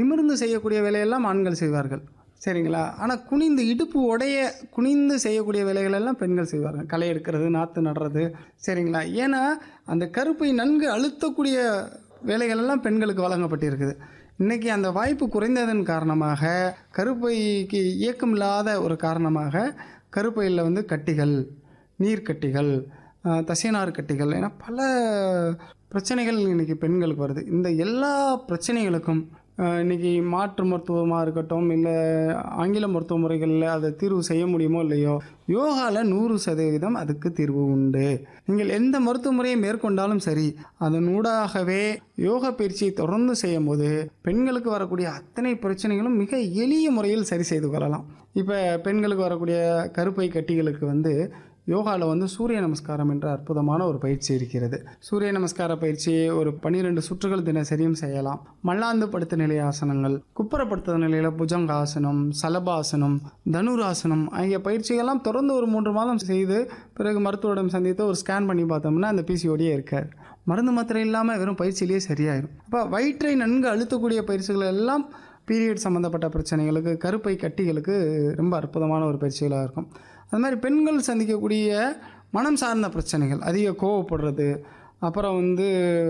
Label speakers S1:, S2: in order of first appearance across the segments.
S1: நிமிர்ந்து செய்யக்கூடிய வேலையெல்லாம் ஆண்கள் செய்வார்கள் சரிங்களா ஆனால் குனிந்து இடுப்பு உடைய குனிந்து செய்யக்கூடிய வேலைகள் எல்லாம் பெண்கள் செய்வார்கள் களை எடுக்கிறது நாற்று நடுறது சரிங்களா ஏன்னா அந்த கருப்பை நன்கு அழுத்தக்கூடிய வேலைகள் எல்லாம் பெண்களுக்கு வழங்கப்பட்டிருக்குது இன்றைக்கி அந்த வாய்ப்பு குறைந்ததன் காரணமாக கருப்பைக்கு இயக்கம் இல்லாத ஒரு காரணமாக கருப்பையில் வந்து கட்டிகள் நீர்க்கட்டிகள் ஆஹ், தசைநார் கட்டிகள் என பல பிரச்சனைகள் இன்றைக்கி பெண்களுக்கு வருது இந்த எல்லா பிரச்சனைகளுக்கும் ஆஹ், இன்னைக்கு மாற்று மருத்துவமாக இருக்கட்டும் இல்லை ஆங்கில மருத்துவ முறைகளில் அதை தீர்வு செய்ய முடியுமோ இல்லையோ யோகாவில் நூறு சதவீதம் அதுக்கு தீர்வு உண்டு நீங்கள் எந்த மருத்துவ முறையை மேற்கொண்டாலும் சரி அதன் ஊடாகவே யோகா பயிற்சியை தொடர்ந்து செய்யும் போது பெண்களுக்கு வரக்கூடிய அத்தனை பிரச்சனைகளும் மிக எளிய முறையில் சரி செய்து கொள்ளலாம் இப்போ பெண்களுக்கு வரக்கூடிய கருப்பை கட்டிகளுக்கு வந்து யோகாவில் வந்து சூரிய நமஸ்காரம் என்ற அற்புதமான ஒரு பயிற்சி இருக்கிறது சூரிய நமஸ்கார பயிற்சி ஒரு பன்னிரெண்டு சுற்றுகள் தினசரியும் செய்யலாம் மல்லாந்து படுத்த நிலை ஆசனங்கள் குப்புறப்படுத்த நிலையில் புஜங்காசனம் சலபாசனம் தனுராசனம் ஆகிய பயிற்சிகள்லாம் தொடர்ந்து ஒரு மூன்று மாதம் செய்து பிறகு மருத்துவரிடம் சந்தித்து ஒரு ஸ்கேன் பண்ணி பார்த்தோம்னா அந்த பிசிஓடியே இருக்காது மருந்து மாத்திரை இல்லாமல் வெறும் பயிற்சியிலேயே சரியாயிடும் அப்போ வயிற்றை நன்கு அழுத்தக்கூடிய பயிற்சிகள் எல்லாம் பீரியட் சம்மந்தப்பட்ட பிரச்சனைகளுக்கு கருப்பை கட்டிகளுக்கு ரொம்ப அற்புதமான ஒரு பயிற்சிகளாக இருக்கும் அது மாதிரி பெண்கள் சந்திக்கக்கூடிய மனம் சார்ந்த பிரச்சனைகள் அதிக கோவப்படுறது அப்புறம் வந்து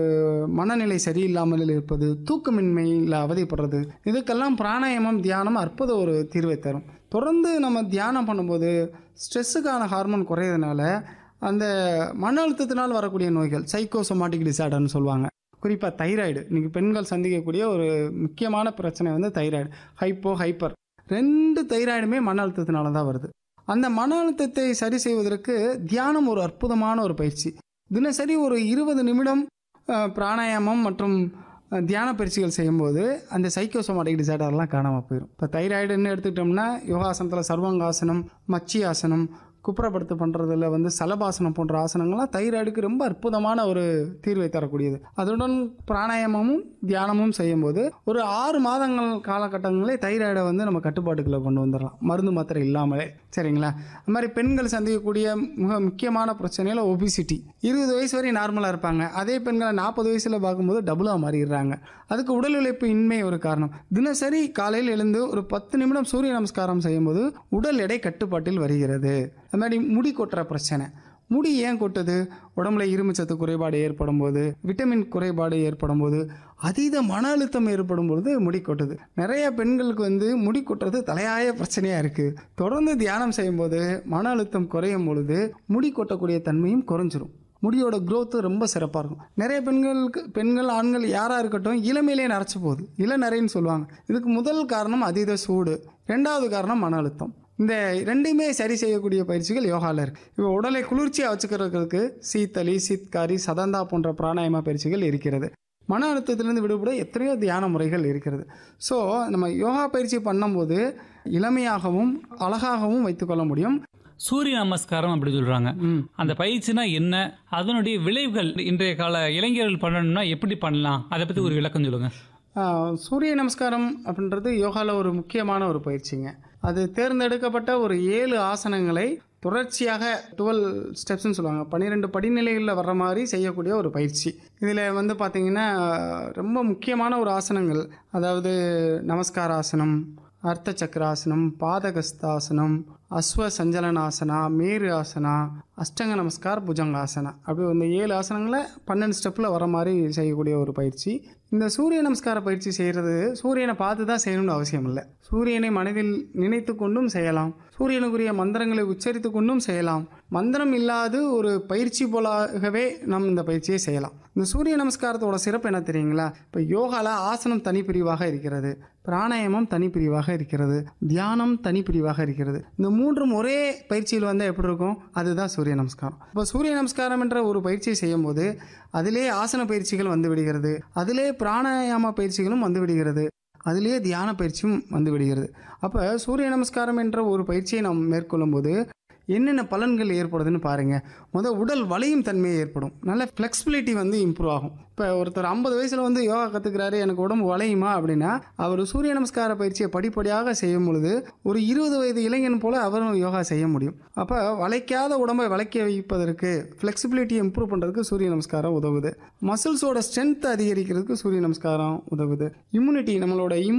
S1: மனநிலை சரியில்லாமல் இருப்பது தூக்கமின்மையில் அவதிப்படுறது இதுக்கெல்லாம் பிராணாயாமம் தியானம் அற்புத ஒரு தீர்வை தரும் தொடர்ந்து நம்ம தியானம் பண்ணும்போது ஸ்ட்ரெஸ்ஸுக்கான ஹார்மோன் குறையிறதுனால அந்த மன அழுத்தத்தினால் வரக்கூடிய நோய்கள் சைக்கோசோமாட்டிக் டிசார்டர்னு சொல்லுவாங்க குறிப்பாக தைராய்டு இன்றைக்கி பெண்கள் சந்திக்கக்கூடிய ஒரு முக்கியமான பிரச்சனை வந்து தைராய்டு ஹைப்போ ஹைப்பர் ரெண்டு தைராய்டுமே மன அழுத்தத்தினால தான் வருது அந்த மன அழுத்தத்தை சரி செய்வதற்கு தியானம் ஒரு அற்புதமான ஒரு பயிற்சி தினசரி ஒரு இருபது நிமிடம் அஹ், பிராணாயாமம் மற்றும் அஹ், தியான பயிற்சிகள் செய்யும்போது அந்த சைக்கோசோமாட்டிக் டிசார்டர்லாம் காணாமல் போயிடும் இப்போ தைராய்டுன்னு எடுத்துக்கிட்டோம்னா யோகாசனத்தில் சர்வங்காசனம் மச்சி ஆசனம் குப்புறப்படுத்து பண்ணுறதுல வந்து சலபாசனம் போன்ற ஆசனங்கள்லாம் தைராய்டுக்கு ரொம்ப அற்புதமான ஒரு தீர்வை தரக்கூடியது அதுடன் பிராணாயாமமும் தியானமும் செய்யும்போது ஒரு ஆறு மாதங்கள் காலகட்டங்களே தைராய்டை வந்து நம்ம கட்டுப்பாட்டுக்குள்ளே கொண்டு வந்துடலாம் மருந்து மாத்திரை இல்லாமலே சரிங்களா அது மாதிரி பெண்கள் சந்திக்கக்கூடிய மிக முக்கியமான பிரச்சனையில் ஒபிசிட்டி இருபது வயசு வரை நார்மலாக இருப்பாங்க அதே பெண்களை நாற்பது வயசில் பார்க்கும்போது டபுளாக மாறிடுறாங்க அதுக்கு உடல் உழைப்பு இன்மை ஒரு காரணம் தினசரி காலையில் எழுந்து ஒரு பத்து நிமிடம் சூரிய நமஸ்காரம் செய்யும்போது உடல் எடை கட்டுப்பாட்டில் வருகிறது அது மாதிரி முடி கொட்டுற பிரச்சனை முடி ஏன் கொட்டுது உடம்புல இரும்புச்சத்து குறைபாடு ஏற்படும் போது விட்டமின் குறைபாடு ஏற்படும் போது அதீத மன அழுத்தம் ஏற்படும் பொழுது முடி கொட்டுது நிறைய பெண்களுக்கு வந்து முடி கொட்டுறது தலையாய பிரச்சனையாக இருக்குது தொடர்ந்து தியானம் செய்யும்போது மன அழுத்தம் குறையும் பொழுது முடி கொட்டக்கூடிய தன்மையும் குறைஞ்சிரும் முடியோட growth ரொம்ப சிறப்பாக இருக்கும் நிறைய பெண்களுக்கு பெண்கள் ஆண்கள் யாராக இருக்கட்டும் இளமையிலே நரைச்சு போகுது இளநரைன்னு சொல்லுவாங்க இதுக்கு முதல் காரணம் அதீத சூடு ரெண்டாவது காரணம் மன அழுத்தம் இந்த ரெண்டையுமே சரி செய்யக்கூடிய பயிற்சிகள் யோகாவில் இருக்குது இப்போ உடலை குளிர்ச்சியாக வச்சுக்கிறதுக்கு சீத்தளி சீத்காரி சதந்தா போன்ற பிராணாயாம பயிற்சிகள் இருக்கிறது மன அழுத்தத்திலிருந்து விடுபட எத்தனையோ தியான முறைகள் இருக்கிறது ஸோ நம்ம யோகா பயிற்சி பண்ணும்போது இளமையாகவும் அழகாகவும் வைத்துக்கொள்ள முடியும்
S2: சூரிய நமஸ்காரம் அப்படி சொல்றாங்க
S1: ம்.
S2: அந்த பயிற்சினா என்ன அதனுடைய விளைவுகள் இன்றைய கால இளைஞர்கள் பண்ணணும்னா எப்படி பண்ணலாம் அதை பத்தி ஒரு விளக்கம் சொல்லுங்க
S1: ஆஹ், சூரிய நமஸ்காரம் அப்படின்றது யோகாவில் ஒரு முக்கியமான ஒரு பயிற்சிங்க அது தேர்ந்தெடுக்கப்பட்ட ஒரு ஏழு ஆசனங்களை தொடர்ச்சியாக டுவெல் ஸ்டெப்ஸ்னு சொல்லுவாங்க பன்னிரெண்டு படிநிலைகளில் வர்ற மாதிரி செய்யக்கூடிய ஒரு பயிற்சி இதில் வந்து பார்த்திங்கன்னா ரொம்ப முக்கியமான ஒரு ஆசனங்கள் அதாவது நமஸ்கார ஆசனம் அர்த்த சக்கராசனம் பாதகஸ்தாசனம் அஸ்வ சஞ்சலனாசனா மேரு ஆசனா அஷ்டங்க நமஸ்கார் புஜங்காசனா அப்படி இந்த ஏழு ஆசனங்களை பன்னெண்டு ஸ்டெப்பில் வர மாதிரி செய்யக்கூடிய ஒரு பயிற்சி இந்த சூரிய நமஸ்கார பயிற்சி செய்கிறது சூரியனை பார்த்து தான் செய்யணும்னு அவசியம் இல்லை சூரியனை மனதில் நினைத்து கொண்டும் செய்யலாம் சூரியனுக்குரிய மந்திரங்களை உச்சரித்து கொண்டும் செய்யலாம் மந்திரம் இல்லாது ஒரு பயிற்சி போலாகவே நாம் இந்த பயிற்சியை செய்யலாம் இந்த சூரிய நமஸ்காரத்தோட சிறப்பு என்ன தெரியுங்களா இப்போ யோகாவில் ஆசனம் தனிப்பிரிவாக இருக்கிறது பிராணாயாமம் தனிப்பிரிவாக இருக்கிறது தியானம் தனிப்பிரிவாக இருக்கிறது இந்த மூன்றும் ஒரே பயிற்சியில் வந்தால் எப்படி இருக்கும் அதுதான் சூரிய நமஸ்காரம் இப்போ சூரிய நமஸ்காரம் என்ற ஒரு பயிற்சியை செய்யும்போது அதிலே ஆசன பயிற்சிகள் வந்து விடுகிறது அதிலே பிராணாயாம பயிற்சிகளும் வந்து விடுகிறது அதிலே தியான பயிற்சியும் வந்து விடுகிறது அப்போ சூரிய நமஸ்காரம் என்ற ஒரு பயிற்சியை நாம் மேற்கொள்ளும்போது என்னென்ன பலன்கள் ஏற்படுதுன்னு பாருங்கள் முதல் உடல் வளையும் தன்மை ஏற்படும் நல்ல ஃப்ளெக்சிபிலிட்டி வந்து இம்ப்ரூவ் ஆகும் இப்போ ஒருத்தர் ஐம்பது வயசில் வந்து யோகா கற்றுக்கிறாரு எனக்கு உடம்பு வளையுமா அப்படின்னா அவர் சூரிய நமஸ்கார பயிற்சியை படிப்படியாக செய்யும் பொழுது ஒரு இருபது வயது இளைஞன் போல் அவரும் யோகா செய்ய முடியும் அப்போ வளைக்காத உடம்பை வளைக்க வைப்பதற்கு ஃப்ளெக்சிபிலிட்டி இம்ப்ரூவ் பண்ணுறதுக்கு சூரிய நமஸ்காரம் உதவுது மசில்ஸோட ஸ்ட்ரென்த் அதிகரிக்கிறதுக்கு சூரிய நமஸ்காரம் உதவுது இம்யூனிட்டி நம்மளோட